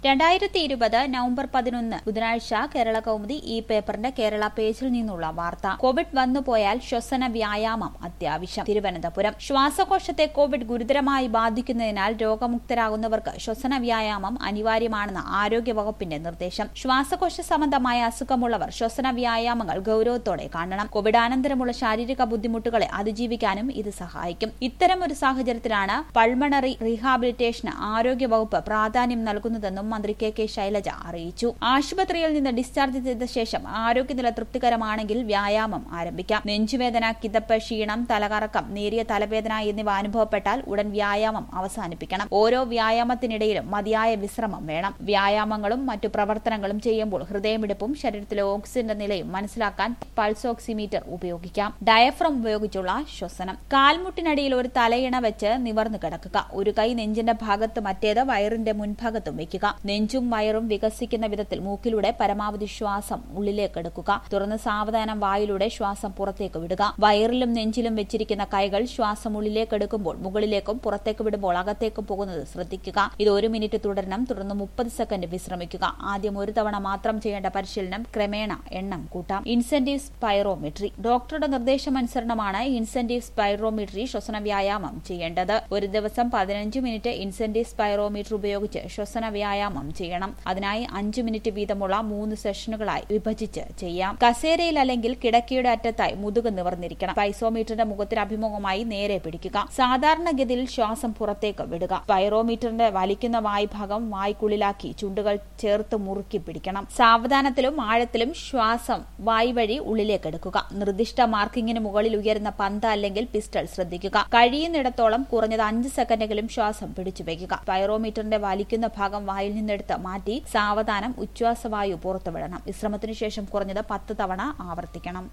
രണ്ടായിരത്തി ഇരുപത് നവംബർ പതിനൊന്ന് ബുധനാഴ്ച കേരള കൗമുദി ഈ പേപ്പറിന്റെ കേരള പേജിൽ നിന്നുള്ള വാർത്ത കോവിഡ് വന്നുപോയാൽ ശ്വസന വ്യായാമം അത്യാവശ്യം തിരുവനന്തപുരം ശ്വാസകോശത്തെ കോവിഡ് ഗുരുതരമായി ബാധിക്കുന്നതിനാൽ രോഗമുക്തരാകുന്നവർക്ക് ശ്വസന വ്യായാമം അനിവാര്യമാണെന്ന് ആരോഗ്യവകുപ്പിന്റെ നിർദ്ദേശം ശ്വാസകോശ സംബന്ധമായ അസുഖമുള്ളവർ ശ്വസന വ്യായാമങ്ങൾ ഗൌരവത്തോടെ കാണണം കോവിഡാനന്തരമുള്ള ശാരീരിക ബുദ്ധിമുട്ടുകളെ അതിജീവിക്കാനും ഇത് സഹായിക്കും ഇത്തരം ഒരു സാഹചര്യത്തിലാണ് പൾമണറി റീഹാബിലിറ്റേഷന് ആരോഗ്യവകുപ്പ് പ്രാധാന്യം നൽകുന്നതെന്നും മന്ത്രി കെ കെ ശൈലജ അറിയിച്ചു ആശുപത്രിയിൽ നിന്ന് ഡിസ്ചാർജ് ചെയ്ത ശേഷം ആരോഗ്യനില തൃപ്തികരമാണെങ്കിൽ വ്യായാമം ആരംഭിക്കാം നെഞ്ചുവേദന കിതപ്പ് ക്ഷീണം തലകറക്കം നേരിയ തലവേദന എന്നിവ അനുഭവപ്പെട്ടാൽ ഉടൻ വ്യായാമം അവസാനിപ്പിക്കണം ഓരോ വ്യായാമത്തിനിടയിലും മതിയായ വിശ്രമം വേണം വ്യായാമങ്ങളും മറ്റു പ്രവർത്തനങ്ങളും ചെയ്യുമ്പോൾ ഹൃദയമിടിപ്പും ശരീരത്തിലെ ഓക്സിജന്റെ നിലയും മനസ്സിലാക്കാൻ പൾസ് ഓക്സിമീറ്റർ ഉപയോഗിക്കാം ഡയഫ്രം ഉപയോഗിച്ചുള്ള ശ്വസനം കാൽമുട്ടിനടിയിൽ ഒരു തലയിണ വെച്ച് നിവർന്നു കിടക്കുക ഒരു കൈ നെഞ്ചിന്റെ ഭാഗത്ത് മറ്റേത് വയറിന്റെ മുൻഭാഗത്തും വെക്കുക നെഞ്ചും വയറും വികസിക്കുന്ന വിധത്തിൽ മൂക്കിലൂടെ പരമാവധി ശ്വാസം ഉള്ളിലേക്ക് എടുക്കുക തുറന്ന് സാവധാനം വായിലൂടെ ശ്വാസം പുറത്തേക്ക് വിടുക വയറിലും നെഞ്ചിലും വെച്ചിരിക്കുന്ന കൈകൾ ശ്വാസം ഉള്ളിലേക്ക് എടുക്കുമ്പോൾ മുകളിലേക്കും പുറത്തേക്ക് വിടുമ്പോൾ അകത്തേക്കും പോകുന്നത് ശ്രദ്ധിക്കുക ഇത് ഒരു മിനിറ്റ് തുടരണം തുടർന്ന് മുപ്പത് സെക്കൻഡ് വിശ്രമിക്കുക ആദ്യം ഒരു തവണ മാത്രം ചെയ്യേണ്ട പരിശീലനം ക്രമേണ എണ്ണം കൂട്ടാം ഇൻസെന്റീവ് സ്പൈറോമെട്രി ഡോക്ടറുടെ നിർദ്ദേശമനുസരണമാണ് ഇൻസെന്റീവ് സ്പൈറോമെട്രി ശ്വസന വ്യായാമം ചെയ്യേണ്ടത് ഒരു ദിവസം പതിനഞ്ച് മിനിറ്റ് ഇൻസെന്റീവ് സ്പൈറോമീറ്റർ ഉപയോഗിച്ച് ശ്വസന വ്യായാമം ചെയ്യണം അതിനായി അഞ്ചു മിനിറ്റ് വീതമുള്ള മൂന്ന് സെഷനുകളായി വിഭജിച്ച് ചെയ്യാം കസേരയിൽ അല്ലെങ്കിൽ കിടക്കയുടെ അറ്റത്തായി മുതുക് നിവർന്നിരിക്കണം പൈസോമീറ്ററിന്റെ മുഖത്തിന് അഭിമുഖമായി നേരെ പിടിക്കുക സാധാരണഗതിയിൽ ശ്വാസം പുറത്തേക്ക് വിടുക പൈറോമീറ്ററിന്റെ വലിക്കുന്ന വായ്ഭാഗം വായ്ക്കുള്ളിലാക്കി ചുണ്ടുകൾ ചേർത്ത് മുറുക്കി പിടിക്കണം സാവധാനത്തിലും ആഴത്തിലും ശ്വാസം വായ് വഴി ഉള്ളിലേക്ക് എടുക്കുക നിർദ്ദിഷ്ട മാർക്കിങ്ങിന് മുകളിൽ ഉയരുന്ന പന്ത് അല്ലെങ്കിൽ പിസ്റ്റൾ ശ്രദ്ധിക്കുക കഴിയുന്നിടത്തോളം കുറഞ്ഞത് അഞ്ച് സെക്കൻഡെങ്കിലും ശ്വാസം പിടിച്ചു വയ്ക്കുക പൈറോമീറ്ററിന്റെ വലിക്കുന്ന ഭാഗം വായിൽ നിന്നെടുത്ത് മാറ്റി സാവധാനം ഉച്ഛ്വാസവായു പുറത്തുവിടണം വിശ്രമത്തിനു ശേഷം കുറഞ്ഞത് പത്ത് തവണ ആവർത്തിക്കണം